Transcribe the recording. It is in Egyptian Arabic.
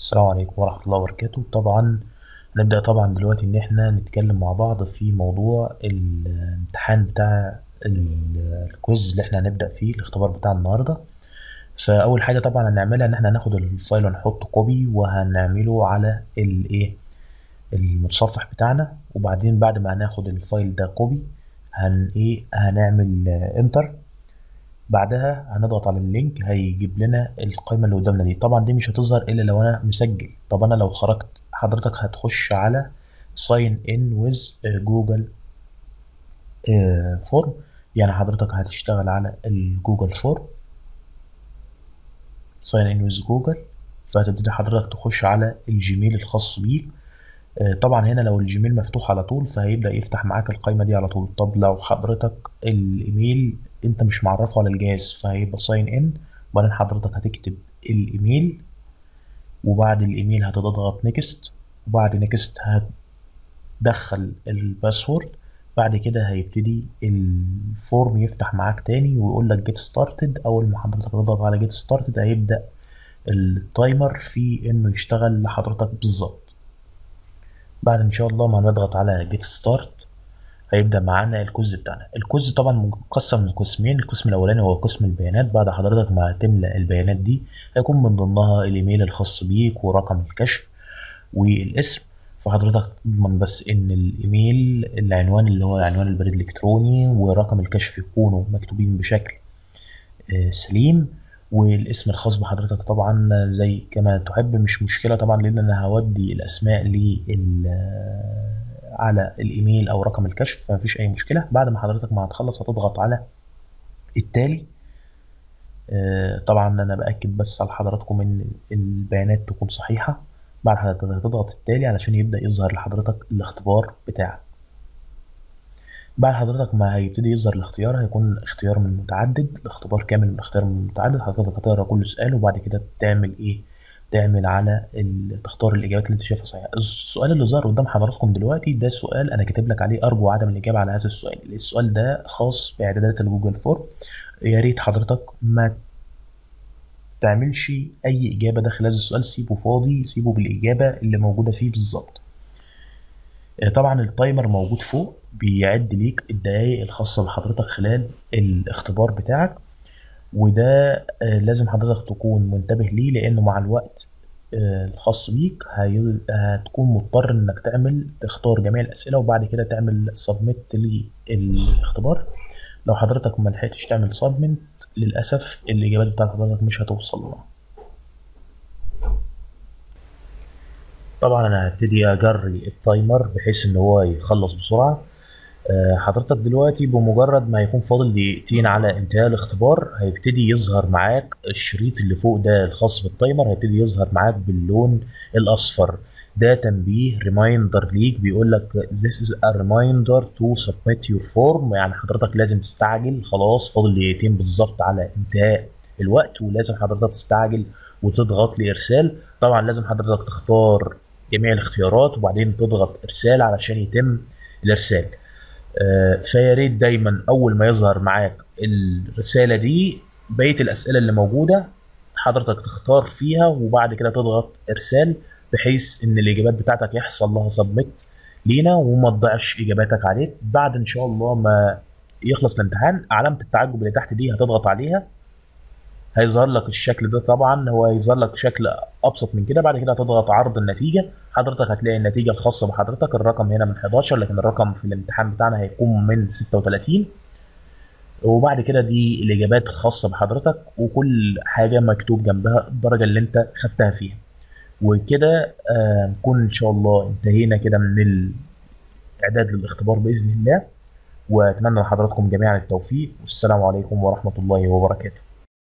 السلام عليكم ورحمة الله وبركاته طبعا نبدأ طبعا دلوقتي إن احنا نتكلم مع بعض في موضوع الامتحان بتاع ال- الكويز اللي احنا هنبدأ فيه الاختبار بتاع النهاردة فأول حاجة طبعا هنعملها إن احنا هناخد الفايل ونحطه كوبي وهنعمله على الايه المتصفح بتاعنا وبعدين بعد ما هناخد الفايل ده كوبي هن ايه هنعمل انتر بعدها هنضغط على اللينك هيجيب لنا القائمة اللي قدامنا دي طبعا دي مش هتظهر الا لو انا مسجل طب انا لو خرجت حضرتك هتخش على sign in with جوجل فورم يعني حضرتك هتشتغل على الجوجل فورم sign in with جوجل فهتبتدي حضرتك تخش على الجيميل الخاص بيك آه، طبعا هنا لو الجيميل مفتوح على طول فهيبدأ يفتح معاك القائمة دي على طول طب لو حضرتك الإيميل أنت مش معرفه على الجهاز فهيبقى ساين إن وبعدين حضرتك هتكتب الإيميل وبعد الإيميل هتضغط نيكست وبعد نيكست هتدخل الباسورد بعد كده هيبتدي الفورم يفتح معاك تاني ويقول لك جيت ستارتد أول ما حضرتك تضغط على جيت ستارتد هيبدأ التايمر في إنه يشتغل لحضرتك بالظبط بعد ان شاء الله ما نضغط على جيت ستارت هيبدا معانا الكوز بتاعنا الكوز طبعا مقسم لقسمين القسم الاولاني هو قسم البيانات بعد حضرتك ما تملى البيانات دي هيكون من ضمنها الايميل الخاص بيك ورقم الكشف والاسم فحضرتك تضمن بس ان الايميل العنوان اللي هو عنوان البريد الالكتروني ورقم الكشف يكونوا مكتوبين بشكل آه، سليم والاسم الخاص بحضرتك طبعا زي كما تحب مش مشكلة طبعا لأن أنا هودي الأسماء لل على الإيميل أو رقم الكشف فمفيش أي مشكلة بعد ما حضرتك ما هتخلص هتضغط على التالي آه، طبعا أنا بأكد بس على حضراتكم إن البيانات تكون صحيحة بعد حضرتك هتضغط التالي علشان يبدأ يظهر لحضرتك الاختبار بتاعك بعد حضرتك ما هيبتدي يظهر الاختيار هيكون اختيار من متعدد الاختبار كامل من اختيار من متعدد حضرتك هتقرا كل سؤال وبعد كده تعمل ايه تعمل على ال... تختار الاجابات اللي انت شايفها صحيحه السؤال اللي ظهر قدام حضراتكم دلوقتي ده سؤال انا كاتب لك عليه ارجو عدم الاجابه على هذا السؤال السؤال ده خاص باعدادات الجوجل فورم يا ريت حضرتك ما تعملش اي اجابه داخل هذا السؤال سيبه فاضي سيبه بالاجابه اللي موجوده فيه بالظبط آه، طبعا التايمر موجود فوق بيعد ليك الدقايق الخاصة بحضرتك خلال الاختبار بتاعك وده آه، لازم حضرتك تكون منتبه ليه لأنه مع الوقت آه، الخاص بيك هي- هتكون مضطر إنك تعمل تختار جميع الأسئلة وبعد كده تعمل سبميت للاختبار لو حضرتك ما لحقتش تعمل سبميت للأسف الإجابات بتاعت حضرتك مش هتوصل لها طبعا انا هبتدي اجري التايمر بحيث ان هو يخلص بسرعه آه، حضرتك دلوقتي بمجرد ما يكون فاضل دقيقتين على انتهاء الاختبار هيبتدي يظهر معاك الشريط اللي فوق ده الخاص بالتايمر هيبتدي يظهر معاك باللون الاصفر ده تنبيه ريمايندر ليك بيقول لك this is a reminder to submit your form يعني حضرتك لازم تستعجل خلاص فاضل دقيقتين بالظبط على انتهاء الوقت ولازم حضرتك تستعجل وتضغط لإرسال طبعا لازم حضرتك تختار جميع الاختيارات وبعدين تضغط إرسال علشان يتم الإرسال آه، فيا ريت دايما أول ما يظهر معاك الرسالة دي بقية الأسئلة اللي موجودة حضرتك تختار فيها وبعد كده تضغط إرسال بحيث إن الإجابات بتاعتك يحصل لها سبميت لينا وما تضيعش إجاباتك عليك بعد إن شاء الله ما يخلص الامتحان علامة التعجب اللي تحت دي هتضغط عليها هيظهر لك الشكل ده طبعا هو هيظهر لك شكل ابسط من كده بعد كده هتضغط عرض النتيجه حضرتك هتلاقي النتيجه الخاصه بحضرتك الرقم هنا من 11 لكن الرقم في الامتحان بتاعنا هيكون من 36 وبعد كده دي الاجابات الخاصه بحضرتك وكل حاجه مكتوب جنبها الدرجه اللي انت خدتها فيها وكده آه، نكون ان شاء الله انتهينا كده من الاعداد للاختبار باذن الله واتمنى لحضراتكم جميعا التوفيق والسلام عليكم ورحمه الله وبركاته